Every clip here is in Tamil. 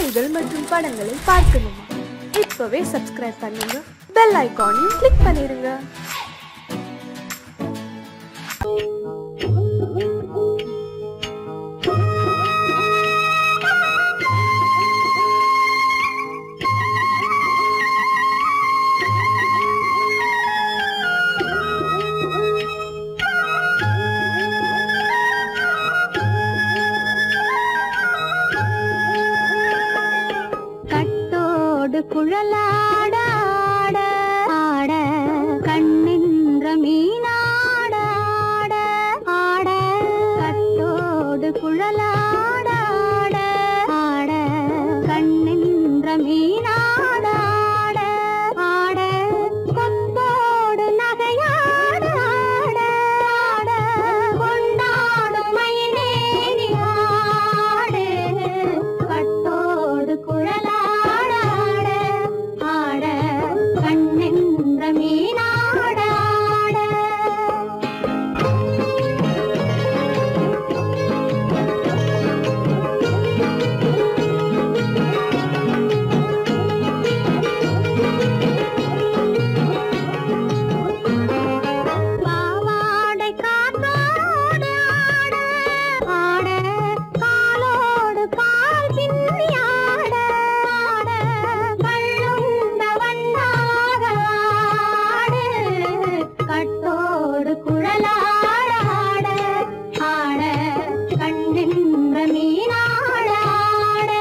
பாடல்கள் மற்றும் படங்களை பார்க்கணுமா இப்பவே சப்ஸ்கிரைப் பண்ணுங்க பெல் ஐகானையும் கிளிக் பண்ணிருங்க கட்டோடு குழலாட ஆட ஆட கண்ணின்ற மீனாட ஆட ஆட கட்டோடு குழலாட ஆட ஆட கண்ணின்ற மீனாட ஆட ஆட கொத்தோடு நகையாட ஆட ஆட கொண்டாடும் மயிலேறி ஆடு கட்டோடு குழலாட ஆட ஆட கண்ணென்ற மீனாட ஆட பாவாடை காற்றோடு ஆட ஆட காலோடு பால் பின்னி ஆட ஆட கள்ளுண்ட வண்ணாக ஆடு கட்டோடு குழலாட ஆட ஆட கண்ணின்ற மீனாட ஆட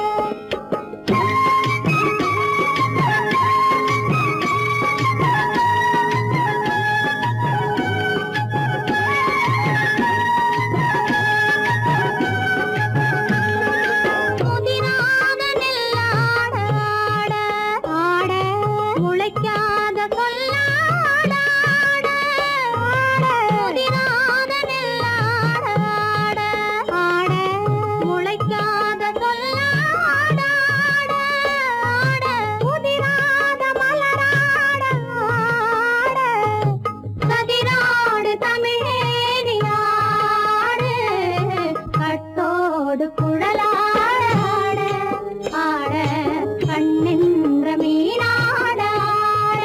முதிராத நெல்லாட ஆட ஆட முளைக்காத கொல்லாட ஆட ஆட முதிராத நெல்லாட ஆட ஆட முளைக்காத கொல்லாட ஆட ஆட முதிராத மலராட ஆட கதிராடு தமிழேறி ஆடு கட்டோடு குழலாட ஆட ஆட கண்ணின்ற மீனாட ஆட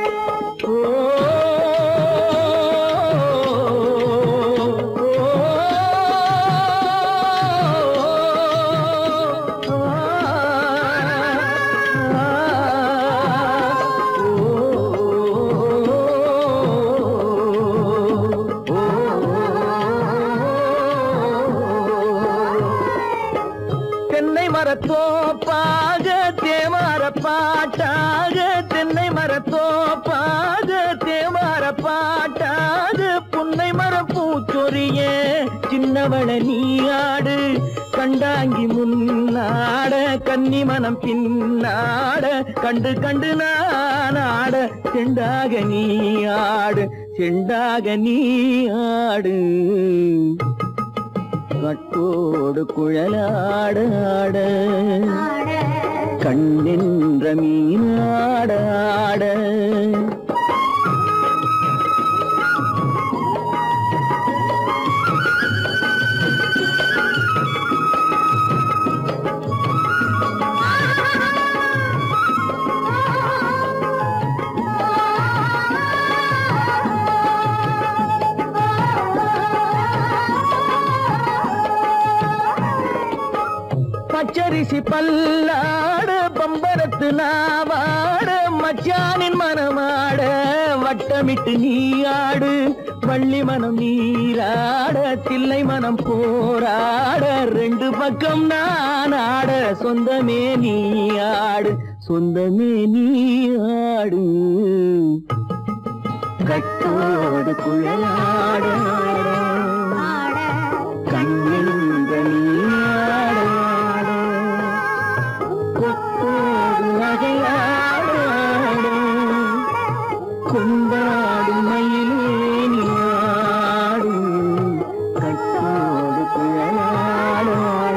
தென்னை மரத்தோப்பாக தேமார பாட்டாக தென்னை மரத்தோப்பாக தேமார பாட்டாக புன்னை மரம் பூச்சொரிய சின்னவள நீயாடு கண்டாங்கி முன்னாட கன்னி மனம் பின்னாட கண்டு கண்டு நானாட செண்டாக நீ ஆடு செண்டாக நீ ஆடு கட்டோடு குழலாட ஆட ஆட கண்ணின்ற மீனாட ஆட பச்சரிசி பல்லாட பம்பரத்து நாவாட மச்சானின் மனமாட வட்டமிட்டு நீயாடு வள்ளி மனம் நீராட தில்லை மனம் போராட ரெண்டு பக்கம் நான் ஆட சொந்தமே நீயாடு சொந்தமே நீயாடு கட்டோடு குழலாட ஆட கண்ணின்ற நீயாட கொத்தோடு நகையாட கொண்டாடும் மயிலே நீயாடு கட்டோடு குழலாட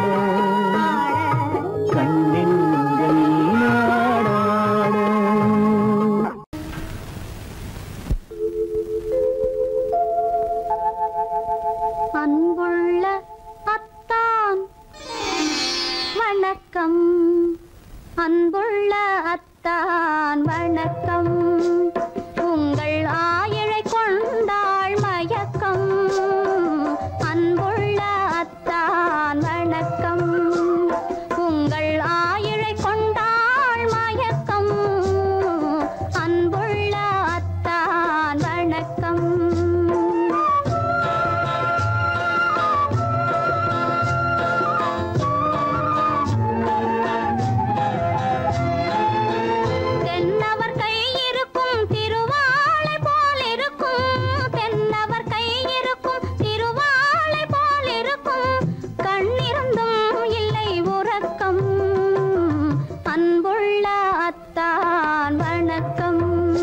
கண்ணின்ற நீயாட வணக்கம் அன்புள்ள அத்தான் வணக்கம் உங்கள் ஆயிழை கொண்டாள் மயக்கம் அன்புள்ள அத்தான் வணக்கம் உங்கள் ஆயிழை கொண்டாள் மயக்கம் அன்புள்ள அத்தான் வணக்கம் தென்னவர் கை இருக்கும் திருவாளை போல் இருக்கும் தென்னவர் கை இருக்கும் திருவாளை போல் இருக்கும் கண்ணிருந்தும் இல்லை உறக்கம் அன்புள்ள அத்தான் வணக்கம்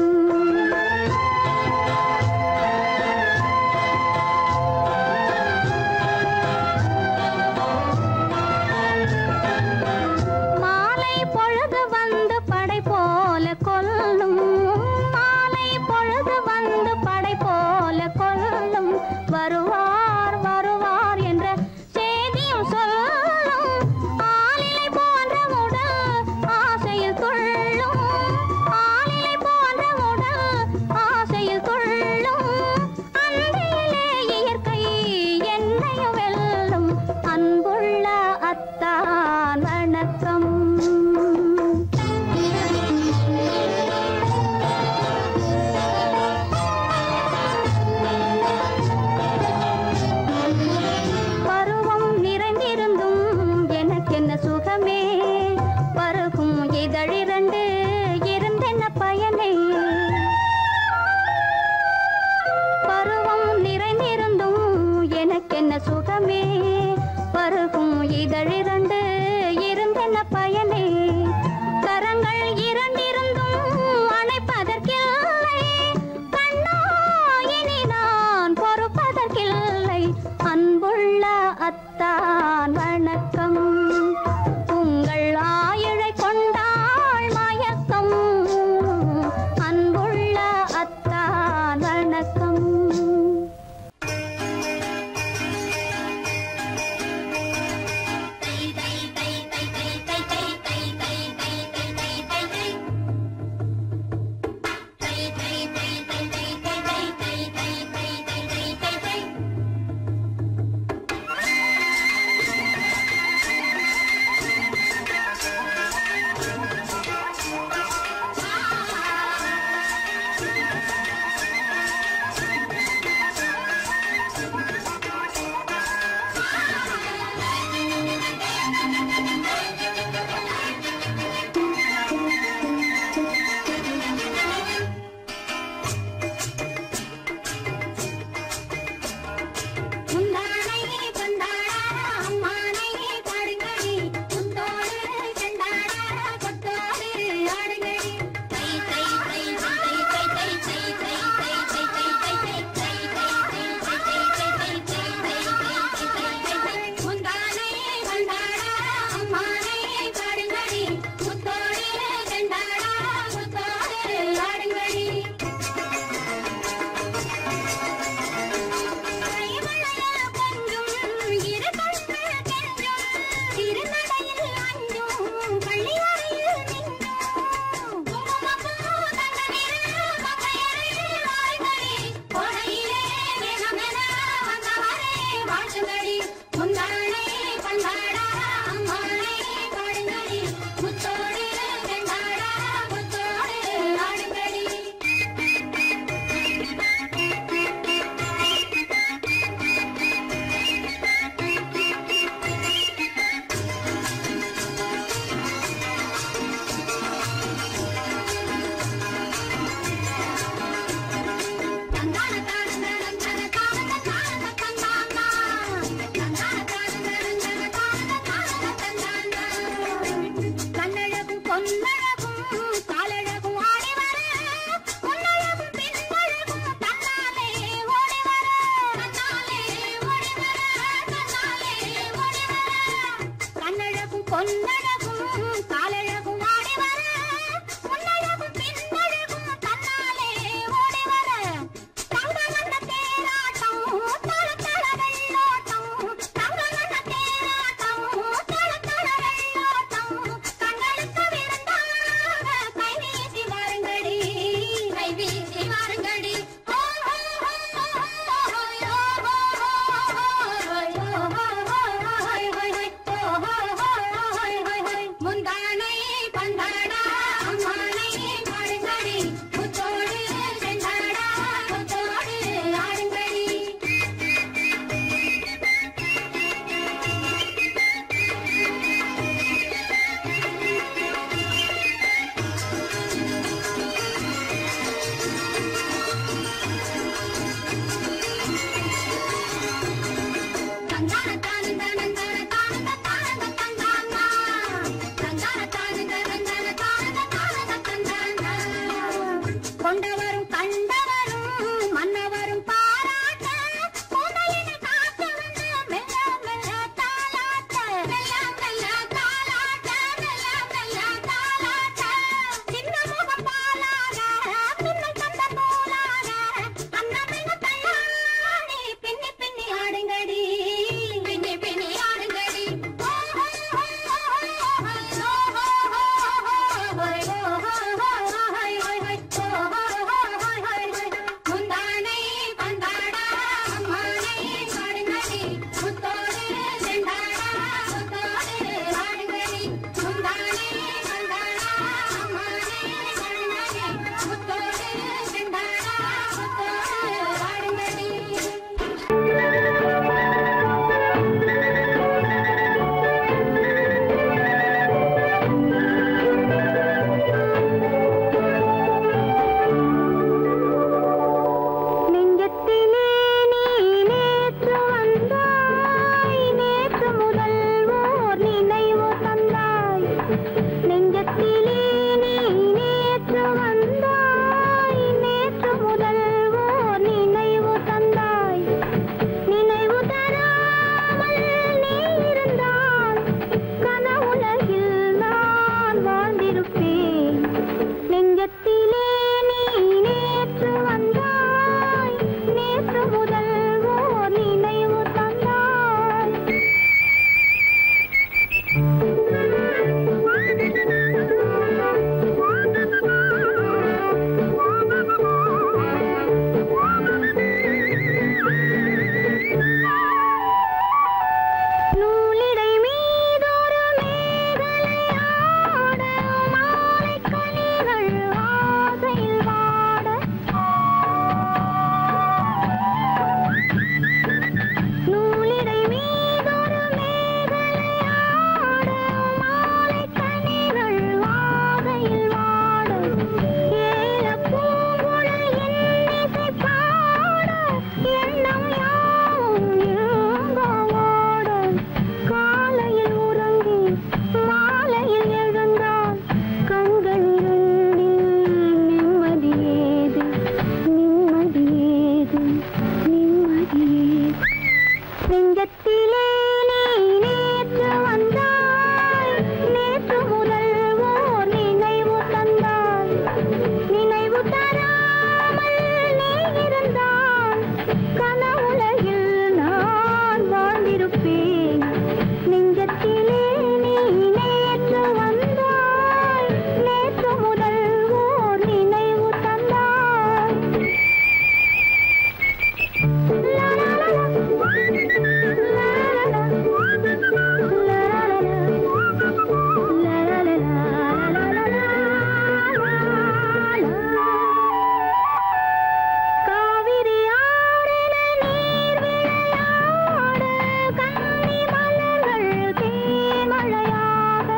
மாலை பொழுது வந்து படை போல கொல்லும் மாலை பொழுது வந்து படை போல கொல்லும் வருவார் வருவார் என்ற செய்தியும் சொல்லும் ஆளிலை போன்ற உடல் ஆசையில் துள்ளும் ஆளிலை போன்ற உடல் ஆசையில் துள்ளும் அன்றையிலே இயற்கை என்னையும் வெல்லும் அன்புள்ள அத்தான் வணக்கம் பருவம் நிறைந்திருந்தும் எனக்கென்ன சுகமே பருகும் இதழிரண்டு இருந்தென்ன பயனே பருவம் நிறைந்திருந்தும் எனக்கென்ன சுகமே பருகும் இதழிரண்டு இருந்தென்ன பயனே கரங்கள் இரண்டிருந்தும் அணைப்பதற்கில்லை கண்ணா இனி நான் பொறுப்பதற்கில்லை அன்புள்ள அத்தான் வணக்கம் உங்கள் ஆயுளை கொண்டாள் மயக்கம் அன்புள்ள அத்தான் வணக்கம் முந்தானை கொண்டாடா அம்மானை பாடுங்கடி முத்தோடு செண்டாடா கொத்தோடு ஆடுங்கடி தை தை தை தை தை தை தை தை தை தை தை தை தை முந்தானை கொண்டாடா அம்மானை பாடுங்கடி முத்தோடு செண்டாடா கொத்தோடு ஆடுங்கடி கைவளையல் கொஞ்சும் இரு கண்கள் கெஞ்சும் திருநடையில் அஞ்சும் பள்ளிவரையில் நின்றும் குங்குமப்பூ தங்கனில் மங்கையரில் வாய்மொழி கோடையிலே மேகமென வந்தவரே வாழ்த்துங்கடி முந்தானை பண்பாடா அம்மானை பாடுங்கடி முத்தோடு வெண்டாடா முத்தோடு ஆடுங்கடி கண்ணழகும் பொன்னழகும் காலழகும் ஆடி வர பொன்னழகும் பின்னழகும் தன்னாலே ஓடி வர தன்னாலே ஓடி வர தன்னாலே ஓடி வர கண்ணழகும் பொன்னழகும் காலழகும் ஆடி வர பொன்னழகும் பின்னழகும் தன்னாலே ஓடி வர தங்க வந்த தேராட்டம் தர தர வெள்ளோட்டம் தங்க வந்த தேராட்டம் தர தர வெள்ளோட்டம் கொண்டவரும் கண்டவரும் மன்னவரும் பாராட்ட கூந்தலினை காத்து வந்து மெல்ல மெல்ல தாலாட்ட மெல்ல மெல்ல தாலாட்ட மெல்ல மெல்ல தாலாட்ட சின்ன முகம் பாலாக பின்னல் தந்த போலாக அன்னமெங்க தள்ளாடி பின்னி பின்னி ஆடுங்கடி பின்னி பின்னி ஆடுங்கடி முந்தானை பந்தாடா அம்மானை பாடுங்கடி முத்தோடு செண்டாடா முத்தோடு ஆடுங்கடி முந்தானை பந்தாடா அம்மானை பாடுங்கடி முத்தோடு செண்டாடா முத்தோடு ஆடுங்கடி நெஞ்சத்திலே நீ நேற்று வந்தாய் நேற்று முதல் ஓர் நினைவு தந்தாய் நெஞ்சத்திலே நீ நேற்று வந்தாய் நேற்று முதல் ஓர் நினைவு தந்தாய் நினைவு தராமல் நீ இருந்தால் கனவுலகில் நான் வாழ்ந்திருப்பேன் நெஞ்சத்திலே நீ நேற்று வந்தாய் நேற்று முதல் ஓர் நினைவு தந்தாய் நூலிடை மீதொரு மேகலையாட மாலைக் கனிகள் ஆசையில் வாட நூலிடை மீதொரு மேகலையாட மாலைக் கனிகள் ஆசையில் வாட ஏலப் பூங்குழல் இன்னிசை பாட எண்ணம் யாவும் ஏங்கவாட காலையில் உறங்கி மாலையில் எழுந்தான் கண்கள் இரண்டில் நிம்மதியேது நிம்மதியேது நிம்மதியேது நெஞ்சத்திலே நீ நேற்று வந்தாய் நேற்று முதல் ஓர் நினைவு தந்தாய் நினைவு தராமல் நீ இருந்தால் கனவுலகில் நான் வாழ்ந்திருப்பேன் நெஞ்சத்திலே நீ நேற்று வந்தாய் நேற்று முதல் ஓர் நினைவு தந்தாய் லா லா லா காவிரி ஆறின நீர் விளையாட கன்னி மலர்கள் தேமழையாக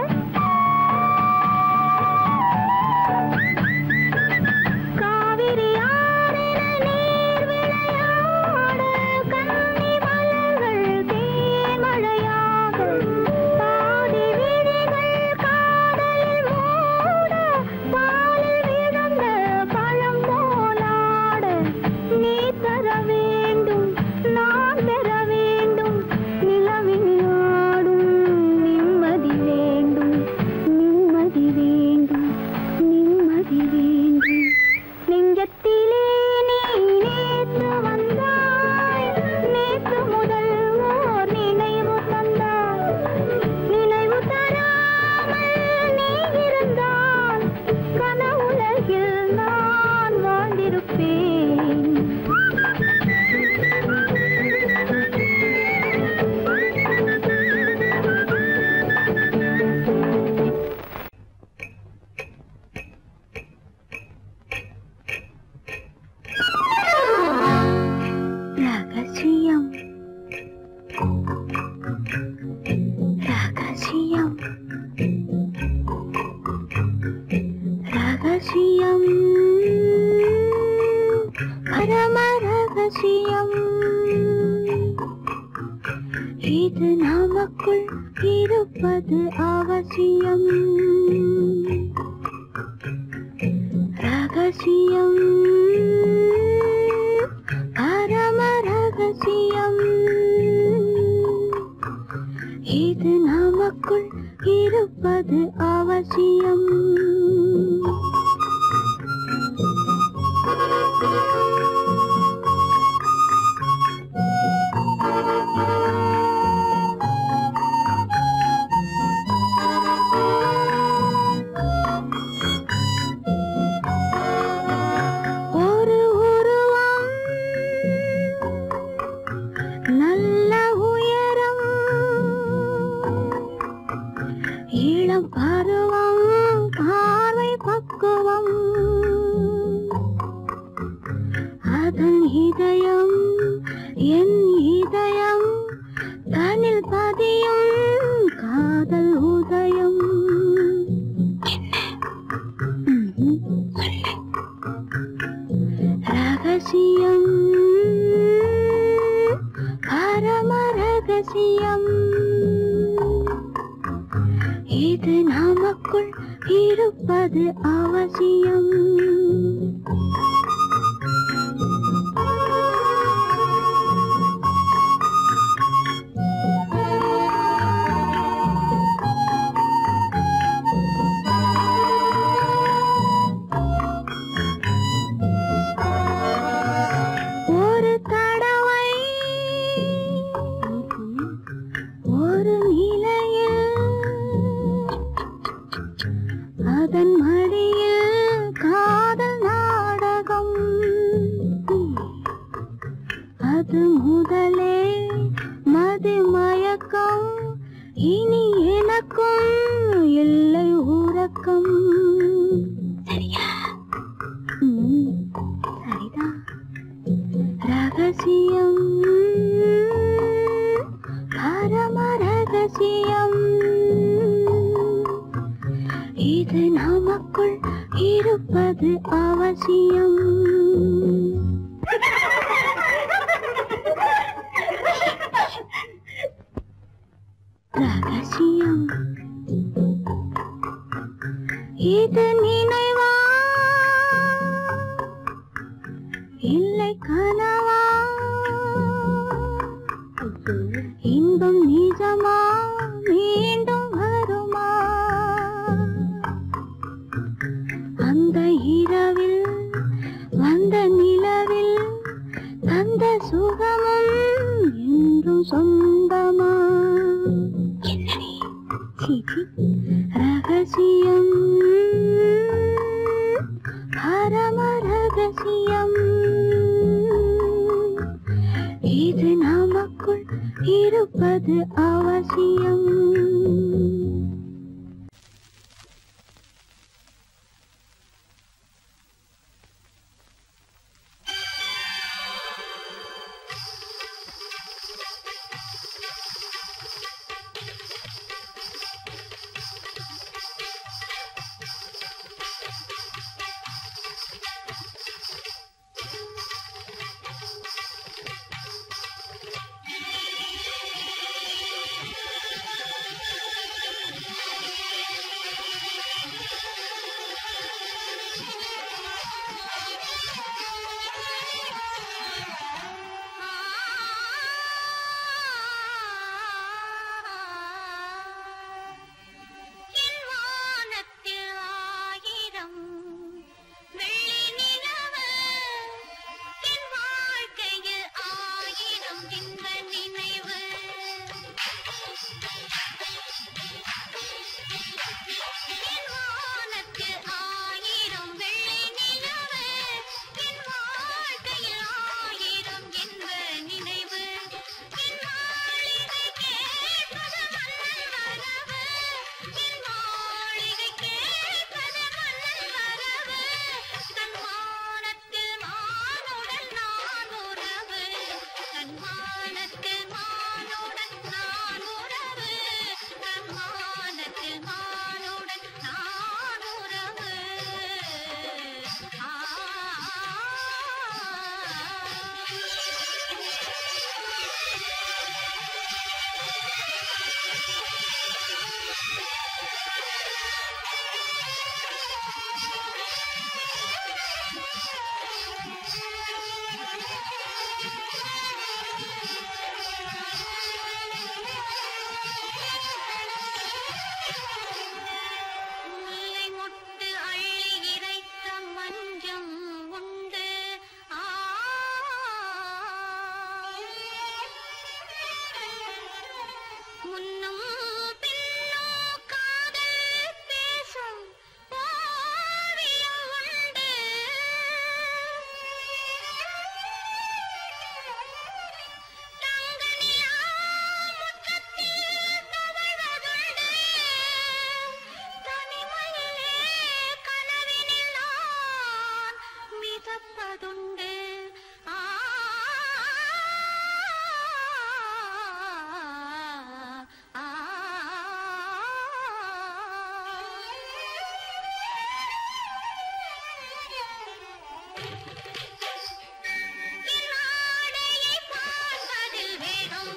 காவிரி ஆறின நீர் விளையாட கன்னி மலர்கள் தேமழையாக பாதி விழிகள் காதலில் மூட பாலில் விழுந்த பழம் போலாட நீ தர வேண்டும் நான் பெற வேண்டும் நிலவில் ஆடும் நிம்மதி வேண்டும் நிம்மதி வேண்டும் நிம்மதி வேண்டும் நெஞ்சத்திலே நீ நேற்று வந்தாய் நேற்று முதல் ஓர் நினைவு தந்தாய் நினைவு தராமல் நீ இருந்தால் கனவுலகில் நான் வாழ்ந்திருப்பேன் ரகசியம் ரகசியம் ரகசியம் பரம ரகசியம் இது நமக்குள் இருப்பது அவசியம் ரகசியம் அவசியம் ஒரு உருவம் நல்ல உயரம் இளம் பருவம் பார்வை பக்குவம் அதன் இதயம் என் இதயம் தனில் பதியும் காதல் உதயம் ம்ஹும். ரகசியம் பரம ரகசியம் இது நமக்குள் இருப்பது அவசியம் ஒரு தடவை ஒரு நிலையில் அதன் மடியில் காதல் நாடகம் அது முதலே மது மயக்கம் இனி எனக்கும் இல்லை உறக்கம் சரியா ம், சரிதான் ரகசியம் பரம ரகசியம் இது நமக்குள் இருப்பது அவசியம் ரகசியம் இது நினைவா இல்லை கனவா இன்பம் நிஜமா மீண்டும் வருமா அந்த இரவில் வந்த நிலவில் தந்த சுகமும் என்றும் சொந்தமா என்னடி சீச்சி ரகசியம் பரம ரகசியம் இது நமக்குள் இருப்பது அவசியம் பின்னாடையை பார்ப்பதில் வேகம்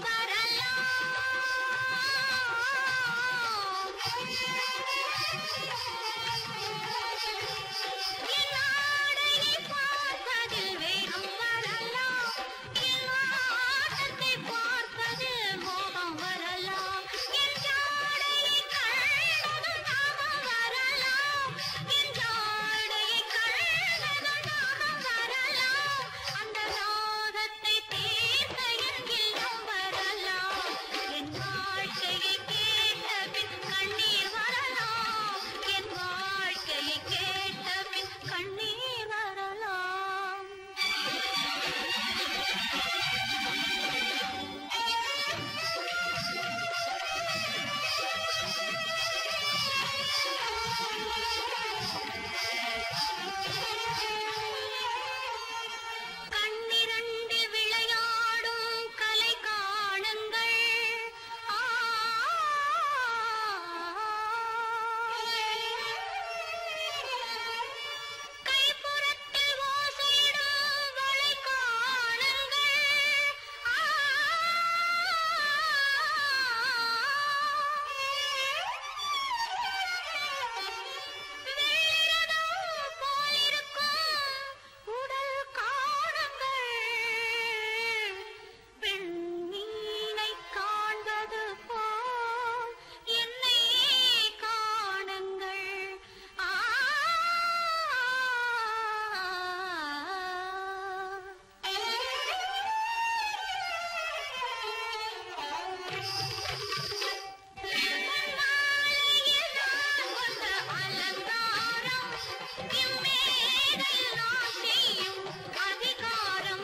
வரலாம் பின்னாடையை பார்ப்பதில் வேகம் வரலாம் ஆட்டத்தை பார்ப்பதில் மோகம் வரலாம் என் ஜாடையை கண்டதும் தாகம் வரலாம் என் ஜாடையை கண்டதும் தாகம் வரலாம் அந்த தாகத்தை தீர்த்த என் இல்லம் வரலாம் என் வாழ்க்கையை கேட்ட பின் கண்ணீர் வரலாம் என் வாழ்க்கையை கேட்ட பின் கண்ணீர் வரலாம் கண்ணிரண்டு விளையாடும் கலை காணுங்கள் ஆ கைப்புறத்தில் ஓசையிடும் வளை காணுங்கள் ஆ வெள்ளம் போலிருக்கும் உடல் காணுங்கள் பெண்ணீனை காண்பது போல் என்னை காணுங்கள் ஆ மாலையில் நான் கொண்ட அலங்காரம் இம்மேடையில் நான் செய்யும் அதிகாரம்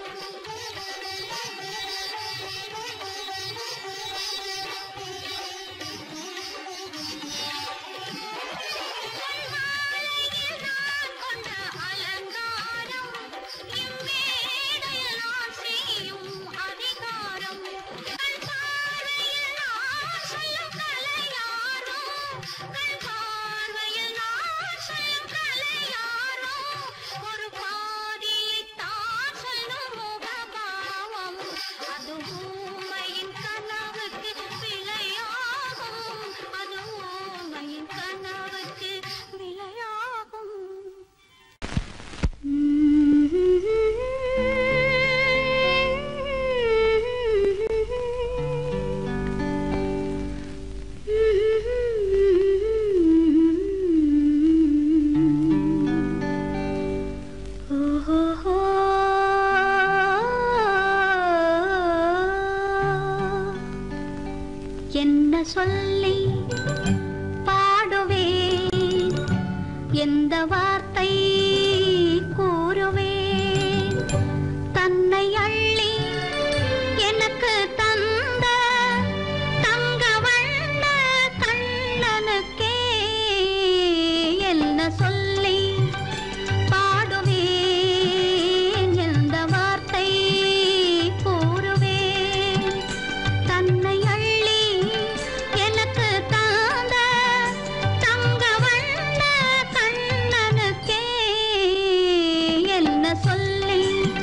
மாலையில் நான் கொண்ட அலங்காரம் இம்மேடையில் நான் செய்யும் அதிகாரம் கண் பார்வையில் நான் சொல்லும் கலையாரோ கண் பார்வையில் நான் சொல்லும் கலையாரோ ஒரு பாதியை தான் சொல்லும் முகபாவம் அது ஊமையின் கனவுக்கு விலையாகும் அது ஊமையின் கனவுக்கு விலையாகும் என்ன சொல்லி பாடுவேன் எந்த வார்த்தை கூறுவேன் தன்னை அள்ளி எனக்கு தந்த தங்க வண்ண கண்ணனுக்கே என்ன சொல்லி பாடுவேன் எந்த வார்த்தை கூறுவேன் தன்னை அள்ளி எனக்கு தாந்த தங்க வண்ண கண்ணனுக்கே என்ன சொல்லி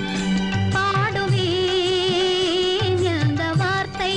பாடுவேன் எந்த வார்த்தை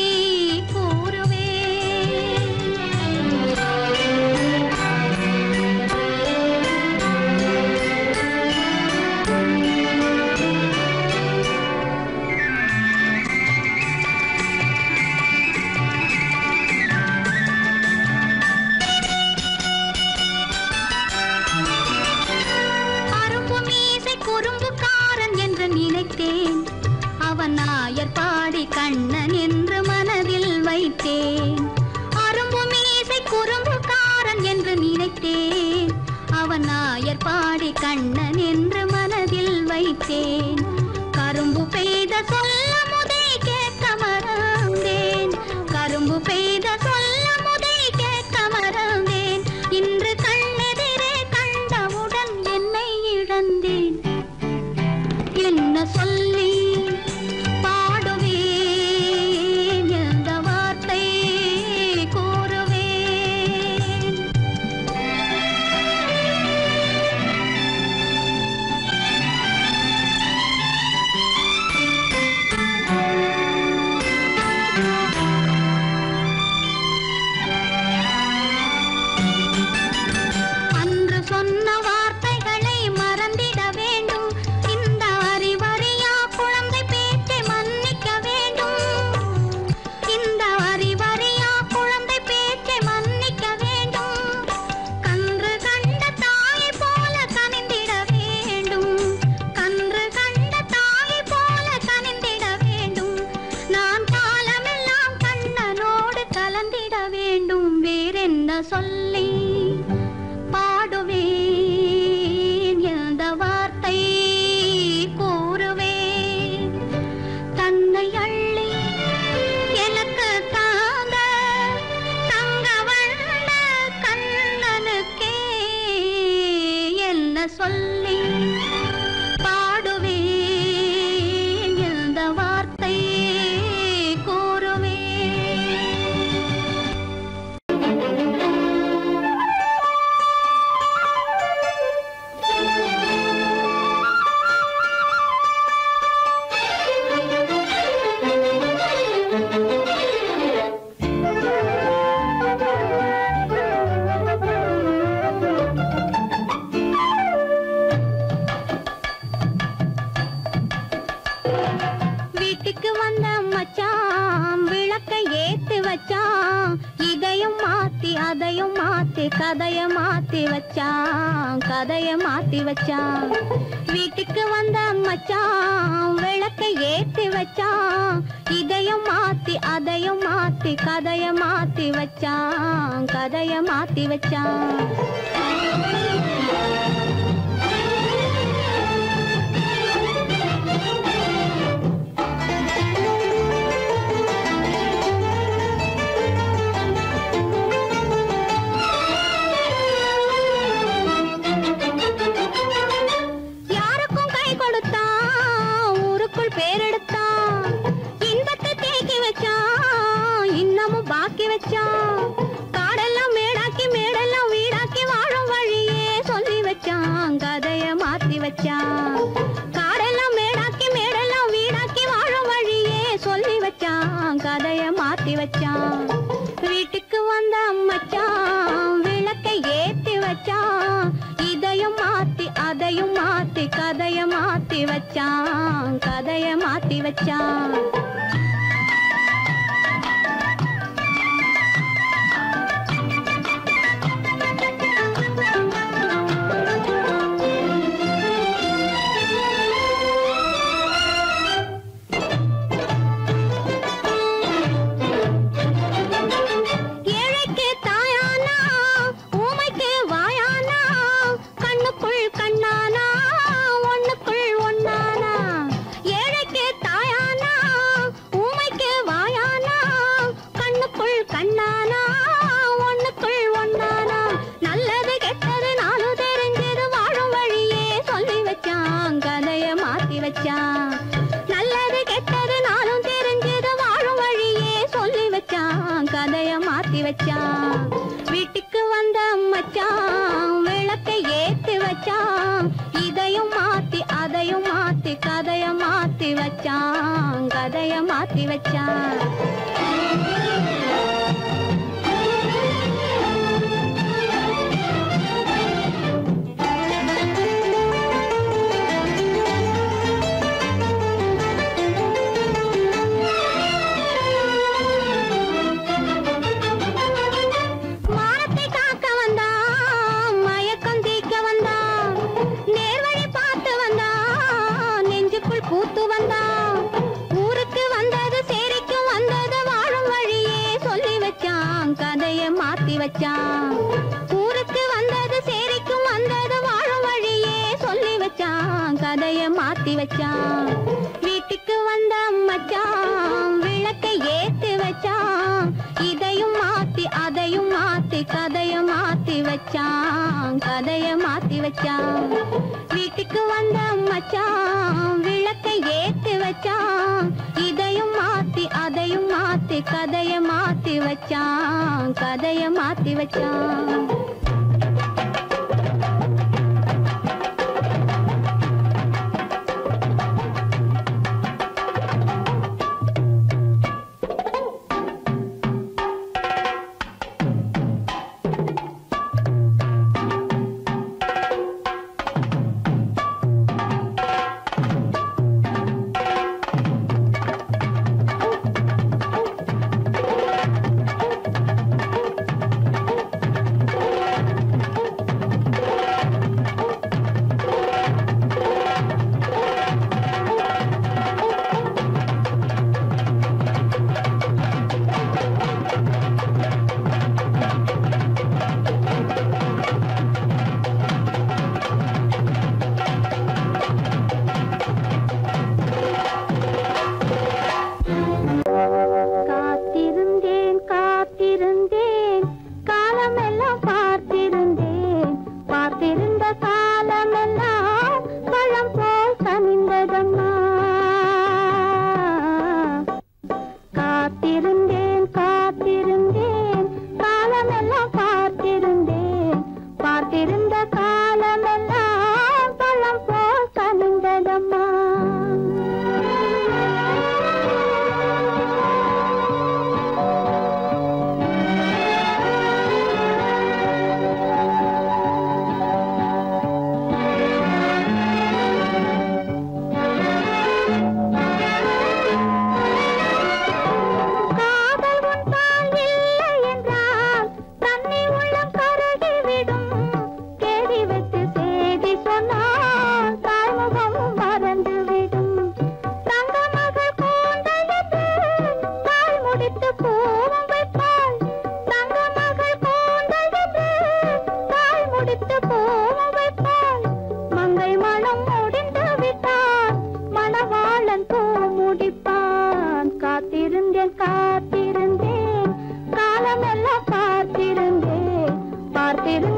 அரும்பு மீசை குறும்புக்காரன் என்று நினைத்தேன் அவன் நாயர் பாடி கண்ணன் என்று மனதில் வைத்தேன் அரும்பு மீசை குறும்புக்காரன் என்று நினைத்தேன் அவன் நாயர் பாடி கண்ணன் என்று மனதில் வைத்தேன் கரும்பு பெய்த சொல்ல முதை கேட்க மறந்தேன் கரும்பு பெய்த சொல்ல முதை கேட்க மறந்தேன் இன்று கண்ணெதிரே கண்டவுடன் என்னை இழந்தேன் என்ன சொல்லி பாடுவேன் எந்த வார்த்தை கூறுவேன் கதைய மாத்தி வச்சான் கதைய மாத்தி வச்சான் வீட்டுக்கு வந்த மச்சான் விளக்கை ஏத்தி வச்சான் இதையும் மாத்தி அதையும் மாத்தி கதைய மாத்தி வச்சான் கதைய மாத்தி வச்சான் யாருக்கும் கை கொடுத்தான் ஊருக்குள் பேரெடுத்தான் இன்பத்தை தேக்கி வச்சான் இன்னமும் பாக்கி வச்சான் காடெல்லாம் மேடாக்கி மேடெல்லாம் வீடாக்கி வாழும் வழியே சொல்லி வச்சான் கதைய மாத்தி வச்சான் காடெல்லாம் மேடாக்கி மேடெல்லாம் வீடாக்கி வாழும் வழியே சொல்லி வச்சான் கதைய மாத்தி வச்சான் வீட்டுக்கு வந்த மச்சான் விளக்கை ஏத்தி வச்சான் இதையும் மாத்தி அதையும் மாத்தி கதைய மாத்தி வச்சான் கதைய மாத்தி வச்சான் ஏழைக்கு தாயானா ஊமைக்கு வாயானா கண்ணுக்குள் கண்ணானா ஒண்ணுக்குள் ஒண்ணானா ஏழைக்கு தாயானா ஊமைக்கு வாயானா கண்ணுக்குள் கண்ணானா ஒண்ணுக்குள் ஒண்ணானா நல்லது கெட்டது நாலு தெரிஞ்சது வாழும் வழியே சொல்லி வச்சான் கதைய மாத்தி வச்சான் நல்லது கெட்டது நாளும் தெரிஞ்சது வாழும் வழியே சொல்லி வச்சான் கதைய மாத்தி வச்சான் வீட்டுக்கு வந்த மச்சான் விளக்கை ஏத்தி வச்சான் இதையும் மாத்தி அதையும் மாத்தி கதைய மாத்தி வச்சான் கதைய மாத்தி வச்சான் மானத்தை காக்க வந்தான் மயக்கம் தீக்க வந்தான் நேர்வழி பார்த்து வந்தான் நெஞ்சுக்குள் பூத்து வந்தான் ஊருக்கு வந்தது சேரிக்கும் வந்தது வாழும் வழியே சொல்லி வச்சான் கதைய மாத்தி வச்சான் ஊருக்கு வந்தது சேரிக்கும் வந்தது வாழும் வழியே சொல்லி வச்சான் கதைய மாத்தி வச்சான் வீட்டுக்கு வந்த மச்சான் விளக்கை ஏத்தி வச்சான் இதையும் மாத்தி அதையும் மாத்தி கதைய மாத்தி வச்சான் கதைய மாத்தி வச்சான் வீட்டுக்கு வந்த மச்சான் விளக்கை ஏத்தி வச்சான் இதையும் மாத்தி அதையும் மாத்தி கதைய மாத்தி வச்சான் கதைய மாத்தி வச்சான்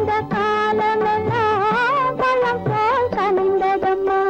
காத்திருந்த காலமெல்லாம் பழம் போல் கனிந்ததம்மா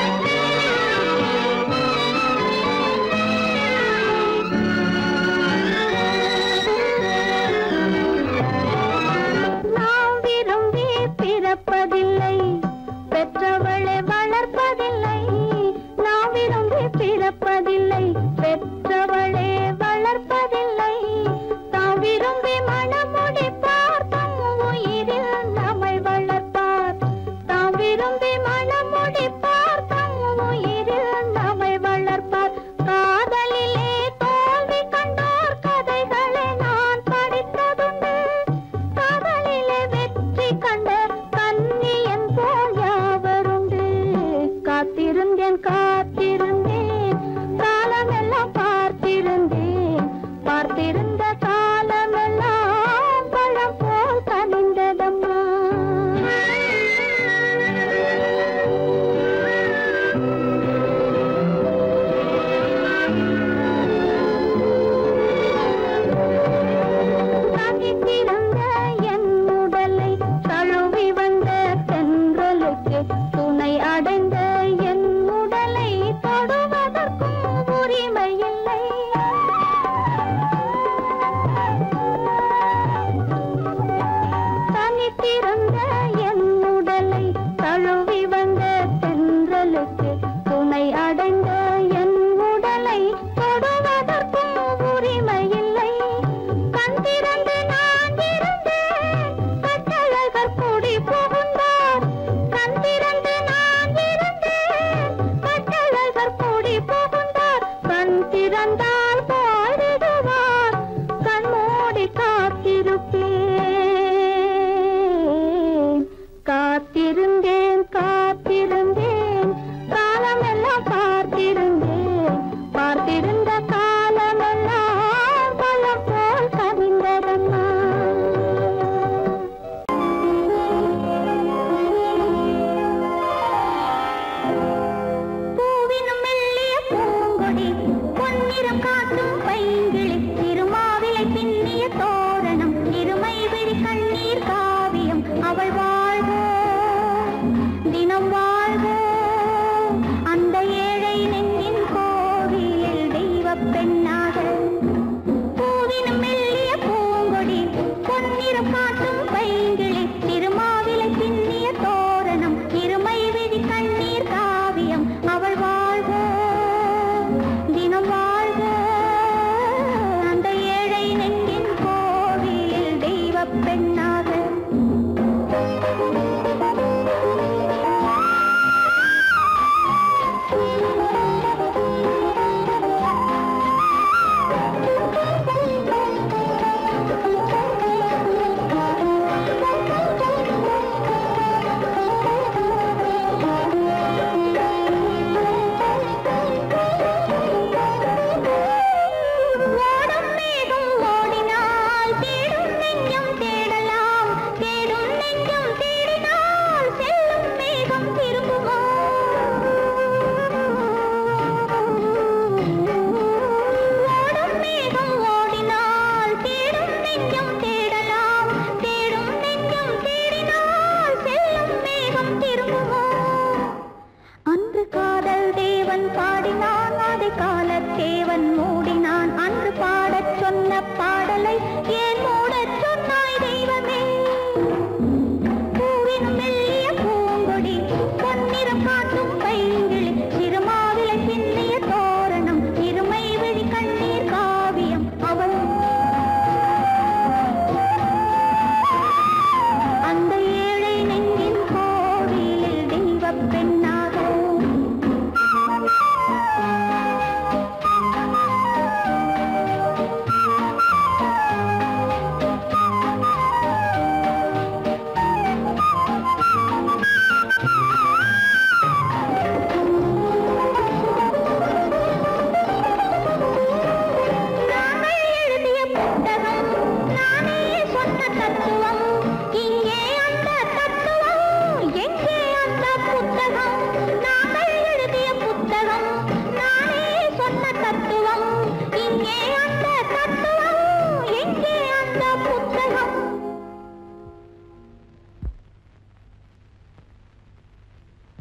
நாம் விரும்பி பிறப்பதில்லை பெற்றவளை வளர்ப்பதில்லை நாம் விரும்பி பிறப்பதில்லை பெற்றவளே வளர்ப்பதில்லை தாம் விரும்பி மனமுடிப்பார் தம் உயிரில் நம்மை வளர்ப்பார் தாம் விரும்பி மனமுடிப்பார் தம் உயிரில் நம்மை வளர்ப்பார் காதலிலே தோல்வி கண்டோர் கதைகளை நான் படித்ததுண்டு காதலிலே வெற்றி கண்ட கன்னியன் போல் யாவருண்டு காத்திருந்தேன் காத்திருந்தேன் காலமெல்லாம் பார்த்திருந்தேன் பார்த்திருந்த காலமெல்லாம் பழம் போல் கனிந்ததம்மா தனித்திருந்த என் உடலை தழுவி வந்த தென்றலுக்கு துணை அடைந்த என் உடலை தொடுவதற்கும் உரிமை இல்லை தனித்திருந்த என் உடலை தழுவி வந்த தென்றலுக்கு துணை அடைந்த என் உடலை தொடுவதற்கும் உரிமை இல்லை கண் திறந்து நான் இருந்தேன் கட்டழகர் கூடி புகுந்தார் கண் திறந்து நான் இருந்தேன் கட்டழகர் கூடி புகுந்தார் கண் திறந்தால் பாடிடுவார் கண் மூடி காத்திருப்பேன்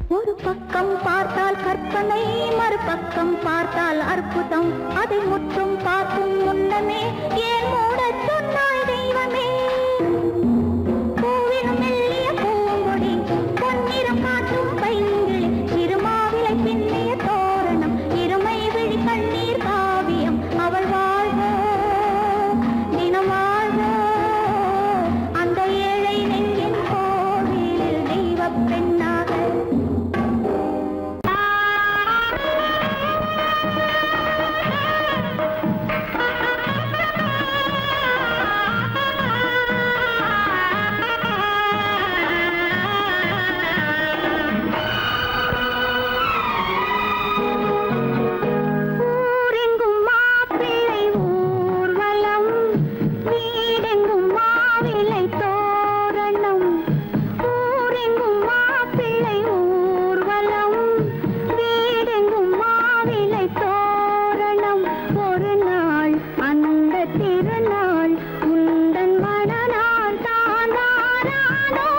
ஒரு பக்கம் பார்த்தால் கற்பனை மறுபக்கம் பார்த்தால் அற்புதம் அதை முற்றும் பார்க்கும் முன்னமே ஏன் மூடச் சொன்னாய் தெய்வமே பூவிலும் மெல்லிய பூங்கொடி பொன்னிறம் காட்டும் பைங்கிளி திருமாவிலை பின்னிய தோரணம் இருமை விழி கண்ணீர் காவியம் அவள் வாழ்க தினம் வாழ்க அந்த ஏழை நெஞ்சின் கோவிலில் தெய்வப் பெண்ணாக ஊரெங்கும் மாப்பிள்ளை ஊர்வலம் வீடெங்கும் மாவிலை தோரணம் ஊரெங்கும் மாப்பிள்ளை ஊர்வலம் வீடெங்கும் மாவிலை தோரணம் ஒரு நாள் அந்த திருநாள் உந்தன் மனநாள் தான் தானானோ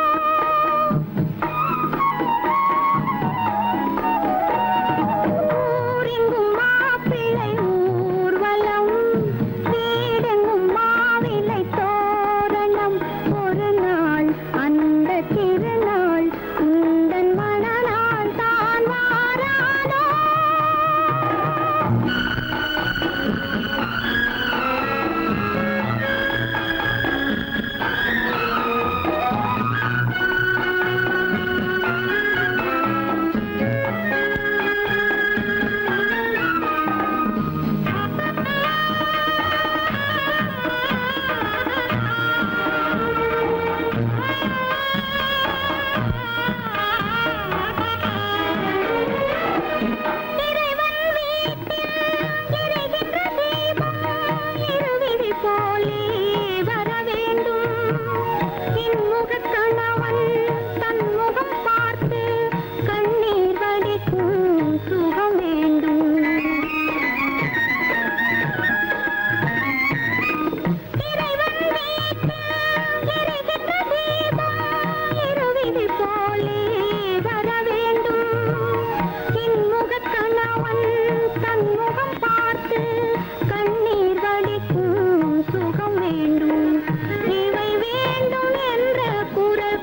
ஊரெங்கும் மாப்பிள்ளை ஊர்வலம் வீடெங்கும் மாவிலை தோரணம் ஒரு நாள் அந்த திருநாள் உந்தன் மனநாள் தான் வாரானோ இறைவன் வீட்டில் எரிகின்ற தீபம் இருவிழி போலே வர வேண்டும் இன்முகக் கணவன் தன் முகம் பார்த்து கண்ணீர் வடிக்கும் சுகம் வேண்டும் இறைவன் வீட்டில் எரிகின்ற தீபம் இருவிழி போலே வர வேண்டும் இன்முகக் கணவன் தன் முகம் பார்த்து கண்ணீர் வடிக்கும் சுகம் வேண்டும் இவை வேண்டும் என்ற குரல்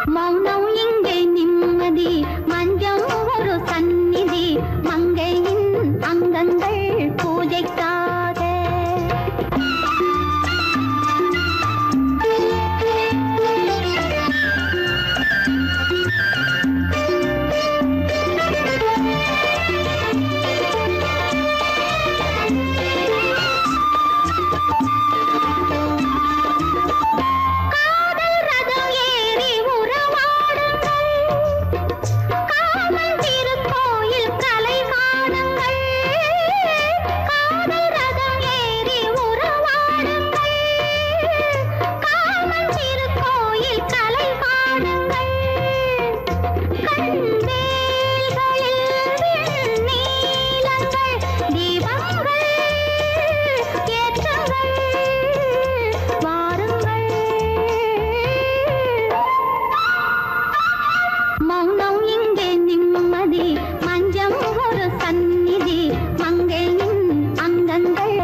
மௌனம் இங்கே நிம்மதி மஞ்சம் ஒரு சந்நிதி மங்கையின் அங்கங்கள் பூஜைக்காக காதல் ரதம் ஏறி உறவாடுங்கள் காமன் திருக்கோயில் கலை காணுங்கள் காதல் ரதம் ஏறி உறவாடுங்கள் காமன் திருக்கோயில் கலை காணுங்கள் கண்வேல்களில் வெண்ணீலங்கள் தீபங்கள் ஏற்றுங்கள் வாருங்கள் மௌனம் இங்கே நிம்மதி மஞ்சம் ஒரு சந்நிதி மங்கையின் அங்கங்கள்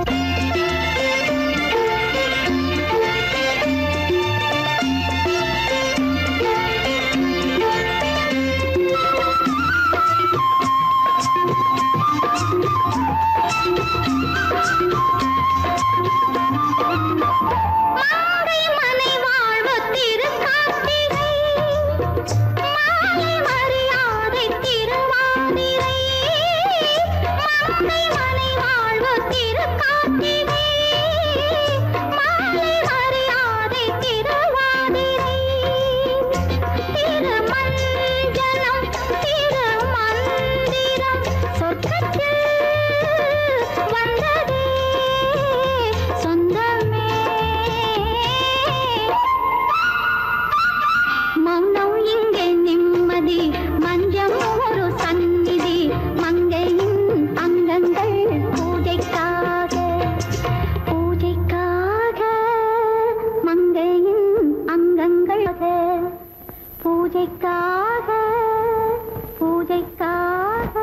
மாலை மனை வாழ்வு திருக்கார்த்திகை மாலை மரியாதை திருவாதிரை மாலை மனை வாழ்வு திருக்கார்த்திகை மாலை மரியாதை திருவாதிரை திருமஞ்சனம் திருமந்திரம் சொர்க்கத்தில் வந்ததே சொந்தமே மௌனம் இங்கே நிம்மதி மஞ்சம் ஒரு சந்நிதி மங்கையின் அங்கங்கள் பூஜைக்காக பூஜைக்காக மங்கையின் அங்கங்கள் பூஜைக்காக பூஜைக்காக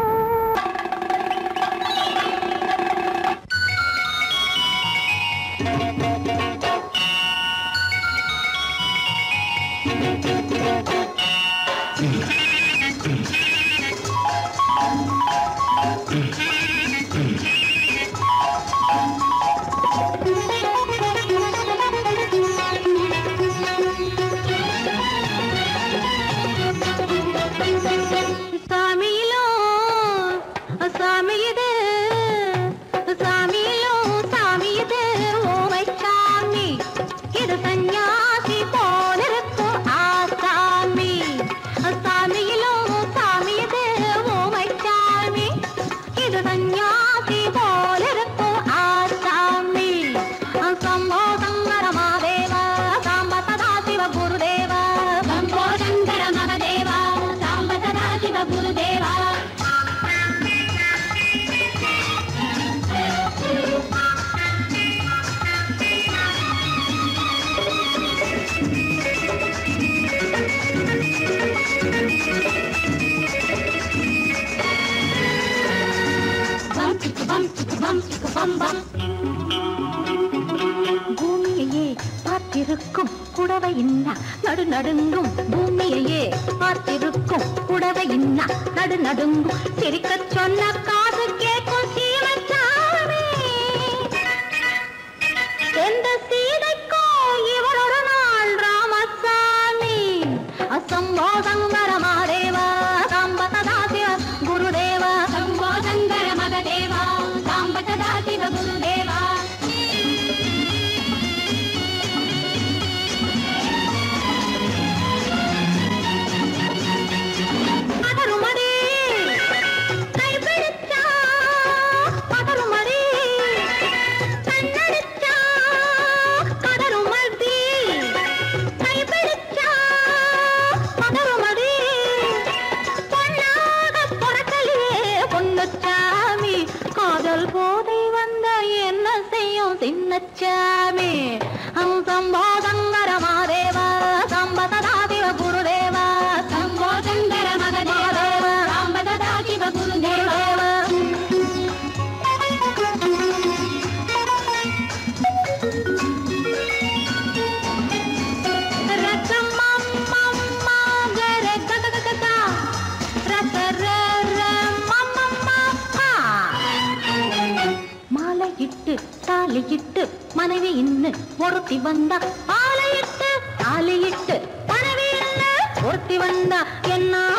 சாமியிலோ சாமி இது சாமியிலோ சாமி இது ஓமை சாமி இது சந்நியாசி போலிருக்கும் ஆசாமி சாமியிலோ சாமி இது ஓமை சாமி இது சந்நியாசி போலிருக்கும் ஆசாமி சம்போ சங்கர மாதேவ சாம்ப சதா சிவ குருதேவ சம்போ சங்கர மகதேவ சாம்ப சதா சிவ குருதேவ பூமியையே பார்த்திருக்கும் குடவை இன்னா நடு நடுங்கும் பூமியையே பார்த்திருக்கும் குடவை இன்னா நடு நடுங்கும் சிரிக்கச் சொன்ன காது கேட்கும் சீமச்சாமி எந்த சீதைக்கோ இவளொரு நாள் ராமசாமி அசம்போ சங்கர மகாதேவ சாம்ப சதா சிவ குருதேவ சம்போ சங்கர மகதேவ சாம்ப சதா சிவ குருதேவா பதறுமடி கைப்பிடிச்சா பதறுமடி கண்ணடிச்சா பதறுமடி கைப்பிடிச்சா பதறுமடி பொன்னாக பொறக்கலையே பொன்னுச்சாமி காதல் போதை வந்த என்ன செய்யும் சின்னச்சாமி சம்போ சங்கர மாதேவ சம்ப சதாதிவ குருதேவ சம்போ சங்கர மகதேவ சாம்ப சதாதிவ குருதேவ ரத்தம் அம்மா தாலியிட்டு மனைவி இன்னு ஒருத்தி வந்தா ஆலையிட்டு தாலியிட்டு மனைவி இன்னு ஒருத்தி வந்தா என்ன